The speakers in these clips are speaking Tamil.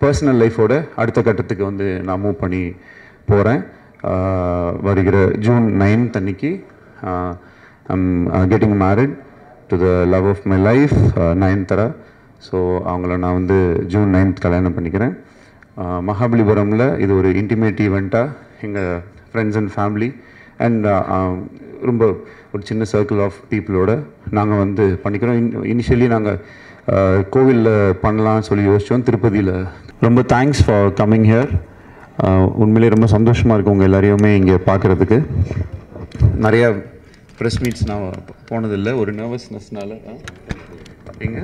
பர்சனல் லைஃபோட அடுத்த கட்டத்துக்கு வந்து நான் மூவ் பண்ணி போகிறேன் வருகிற ஜூன் நைன்த் அன்னைக்கு I'm getting married to the love of my life Nayanthara so அவங்கள நான் வந்து ஜூன் நைன்த் கல்யாணம் பண்ணிக்கிறேன் ஆஹ் மகாபலிபுரமில் இது ஒரு இன்டிமேட் ஈவெண்ட்டாக எங்கள் ஃப்ரெண்ட்ஸ் அண்ட் ஃபேமிலி அண்ட் ரொம்ப ஒரு சின்ன சர்க்கிள் ஆஃப் பீப்புளோட நாங்கள் வந்து பண்ணிக்கிறோம் இன் இனிஷியலி நாங்கள் கோவிலில் பண்ணலாம்னு சொல்லி யோசித்தோம் திருப்பதியில் ரொம்ப தேங்க்ஸ் ஃபார் கம்மிங் ஹியர் உண்மையிலே ரொம்ப சந்தோஷமாக இருக்கு உங்கள் எல்லாரையுமே இங்கே பார்க்குறதுக்கு நிறையா ப்ரெஸ் மீட்ஸ் நான் போனதில்லை ஒரு நர்வஸ்னஸ்னால எங்க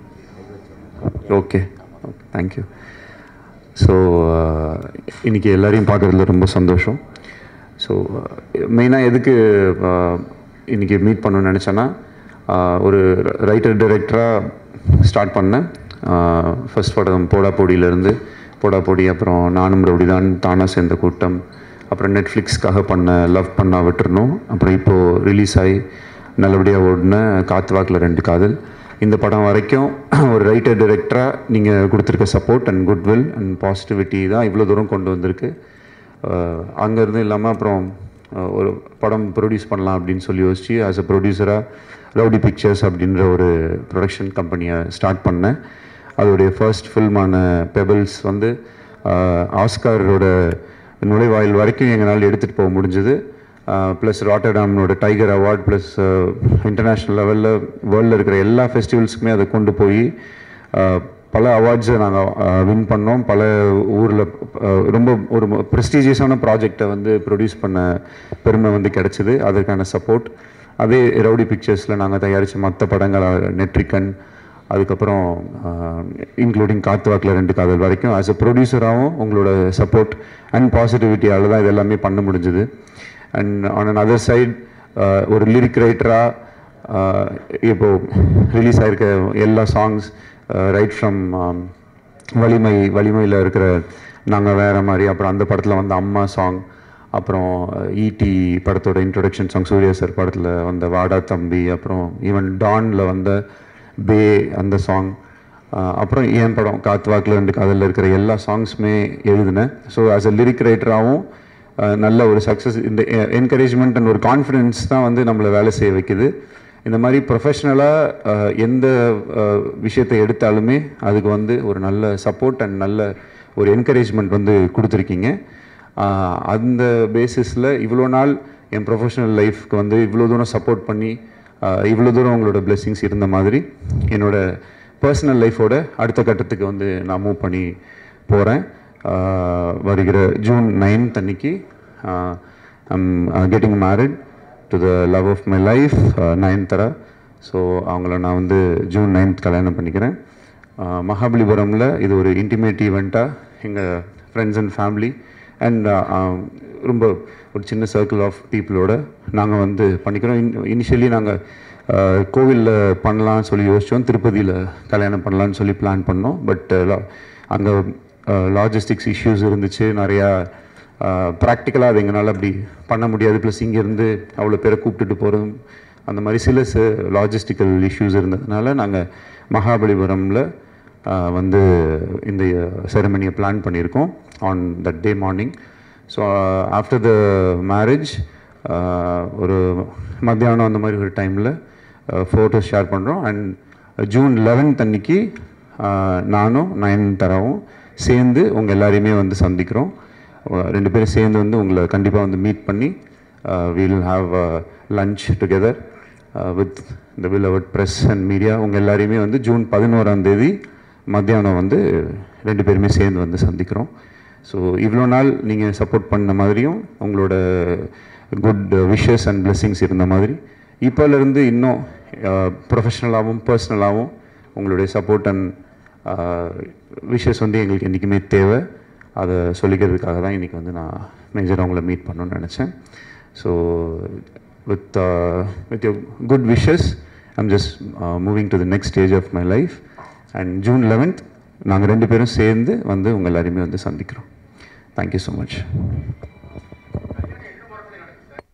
ஓகே ஓகே தேங்க்யூ ஸோ இன்னைக்கு எல்லாரையும் பார்க்குறதுல ரொம்ப சந்தோஷம் ஸோ மெயினாக எதுக்கு uh, இன்னைக்கு மீட் பண்ணணும்னு நினச்சேன்னா uh, ஒரு ரைட்டர் டைரக்டராக ஸ்டார்ட் பண்ணேன் ஃபர்ஸ்ட் படம் போடா போடியிலேருந்து போடா போடி அப்புறம் நானும் ரவுடி தான் தானா சேர்ந்த கூட்டம் அப்புறம் நெட்ஃப்ளிக்ஸ்க்காக பண்ண லவ் பண்ணா விட்டுறணும் அப்புறம் இப்போது ரிலீஸ் ஆகி நல்லபடியாக ஓடின காத்து வாக்கில் ரெண்டு காதல் இந்த படம் வரைக்கும் ஒரு ரைட்டர் டைரக்டராக நீங்கள் கொடுத்துருக்க support and goodwill and positivity தான் இவ்வளோ தூரம் கொண்டு வந்திருக்கு அங்கேருந்து இல்லாமல் அப்புறம் அஹ், ஒரு படம் ப்ரொடியூஸ் பண்ணலாம் அப்படின்னு சொல்லி யோசிச்சு ஆஸ் அ ப்ரொடியூசராக ரவுடி பிக்சர்ஸ் அப்படின்ற ஒரு ப்ரொடக்ஷன் கம்பெனியை ஸ்டார்ட் பண்ணேன் அதோடைய ஃபர்ஸ்ட் ஃபில்மான பெபிள்ஸ் வந்து அஹ், ஆஸ்காரோட நுழைவாயில் வரைக்கும் எங்களால் எடுத்துகிட்டு போக முடிஞ்சது ப்ளஸ் ராட்டர்டாம்னோட டைகர் அவார்ட் ப்ளஸ் இன்டர்நேஷ்னல் லெவலில் வேர்ல்டில் இருக்கிற எல்லா ஃபெஸ்டிவல்ஸுக்குமே அதை கொண்டு போய் அஹ், பல அவார்ட்ஸை நாங்கள் வின் பண்ணோம் பல ஊரில் ரொம்ப ஒரு ப்ரெஸ்டீஜியஸான ப்ராஜெக்டை வந்து ப்ரொடியூஸ் பண்ண பெருமை வந்து கிடச்சிது அதற்கான சப்போர்ட் அதே ரவுடி பிக்சர்ஸில் நாங்கள் தயாரித்த மற்ற படங்கள் நெட்ரிக்கன் அதுக்கப்புறம் இன்க்ளூடிங் காத்து வாக்கில் ரெண்டு காதல் வரைக்கும் ஆஸ் அ ப்ரொடியூசராகவும் உங்களோட சப்போர்ட் அண்ட் பாசிட்டிவிட்டியால் தான் இது எல்லாமே பண்ண முடிஞ்சுது and on another side ஒரு லிரிக் ரைட்டராக இப்போ ரிலீஸ் ஆயிருக்க எல்லா சாங்ஸ் ரைட் ஃப்ரம் வலிமை வலிமையில் இருக்கிற நாங்கள் வேற மாதிரி அப்புறம் அந்த படத்தில் வந்த அம்மா சாங் அப்புறம் ஈடி படத்தோட இன்ட்ரொடக்ஷன் சாங் சூர்யா சார் படத்தில் வந்த வாடா தம்பி அப்புறம் ஈவன் டானில் வந்த பே அந்த சாங் அப்புறம் என் படம் காத்து வாக்கில் ரெண்டு அதில் இருக்கிற எல்லா சாங்ஸுமே எழுதினேன் ஸோ ஆஸ் அ லிரிக் ரைட்டராகவும் நல்ல ஒரு சக்ஸஸ் இந்த என்கரேஜ்மெண்ட் அண்ட் ஒரு கான்ஃபிடென்ஸ் தான் வந்து நம்மளை வேலை செய்ய வைக்குது இந்த மாதிரி ப்ரொஃபஷ்னலாக எந்த அஹ், விஷயத்தை எடுத்தாலுமே அதுக்கு வந்து ஒரு நல்ல சப்போர்ட் அண்ட் நல்ல ஒரு என்கரேஜ்மெண்ட் வந்து கொடுத்துருக்கீங்க ஆஹ், அந்த பேசிஸில் இவ்வளோ நாள் என் ப்ரொஃபஷனல் லைஃப்க்கு வந்து இவ்வளோ தூரம் சப்போர்ட் பண்ணி ஆஹ், இவ்வளோ தூரம் உங்களோட பிளெஸ்ஸிங்ஸ் இருந்த மாதிரி என்னோட பர்சனல் லைஃபோட அடுத்த கட்டத்துக்கு வந்து நான் மூவ் பண்ணி போகிறேன் வருகிற ஜூன் நைன்த் அன்னைக்கு I'm getting married to the love of my life Nayanthara so அவங்கள நான் வந்து ஜூன் நைன்த் கல்யாணம் பண்ணிக்கிறேன் ஆஹ் மகாபலிபுரமில் இது ஒரு இன்டிமேட் ஈவெண்ட்டாக எங்கள் ஃப்ரெண்ட்ஸ் அண்ட் ஃபேமிலி அண்ட் ரொம்ப ஒரு சின்ன சர்க்கிள் ஆஃப் பீப்புளோட நாங்கள் வந்து பண்ணிக்கிறோம் இன் இனிஷியலி நாங்கள் கோவிலில் பண்ணலாம்னு சொல்லி யோசித்தோம் திருப்பதியில் கல்யாணம் பண்ணலாம்னு சொல்லி பிளான் பண்ணோம் பட் அங்கே லாஜிஸ்டிக்ஸ் இஷ்யூஸ் இருந்துச்சு நிறையா ப்ராக்டிக்கலாக அது எங்களால் அப்படி பண்ண முடியாது ப்ளஸ் இங்கேருந்து அவ்வளோ பேரை கூப்பிட்டுட்டு போகிறதும் அந்த மாதிரி சில லாஜிஸ்டிக்கல் இஷ்யூஸ் இருந்ததுனால நாங்கள் மகாபலிபுரமில் வந்து இந்த செரமனியை பிளான் பண்ணியிருக்கோம் on that day morning so after the marriage ஒரு மத்தியானம் அந்த மாதிரி ஒரு டைமில் ஃபோட்டோஸ் ஷேர் பண்ணுறோம் அண்ட் ஜூன் லெவன்த் அன்னைக்கு ஆஹ், நானும் நயன் தராவும் சேர்ந்து உங்கள் எல்லாரையுமே வந்து சந்திக்கிறோம் அஹ் ரெண்டு பேரும் சேர்ந்து வந்து உங்களை கண்டிப்பாக வந்து மீட் பண்ணி will have lunch together with the will our press and media உங்கள் எல்லாரையுமே வந்து ஜூன் பதினோராம் தேதி மத்தியானம் வந்து ரெண்டு பேருமே சேர்ந்து வந்து சந்திக்கிறோம் ஸோ இவ்வளோ நாள் நீங்கள் சப்போர்ட் பண்ண மாதிரியும் உங்களோட குட் விஷஸ் அண்ட் blessings இருந்த மாதிரி இப்போலேருந்து இன்னும் ப்ரொஃபஷ்னலாகவும் பர்சனலாகவும் உங்களுடைய சப்போர்ட் அண்ட் விஷஸ் வந்து எங்களுக்கு என்றைக்குமே தேவை அதை சொல்லிக்கிறதுக்காக தான் இன்றைக்கி வந்து நான் மேஜராக உங்களை மீட் பண்ணணும்னு நினச்சேன் so with with your good wishes I'm just moving to the next stage of my life and June eleventh நாங்கள் ரெண்டு பேரும் சேர்ந்து வந்து உங்கள் எல்லாரையுமே வந்து சந்திக்கிறோம் தேங்க்யூ ஸோ மச்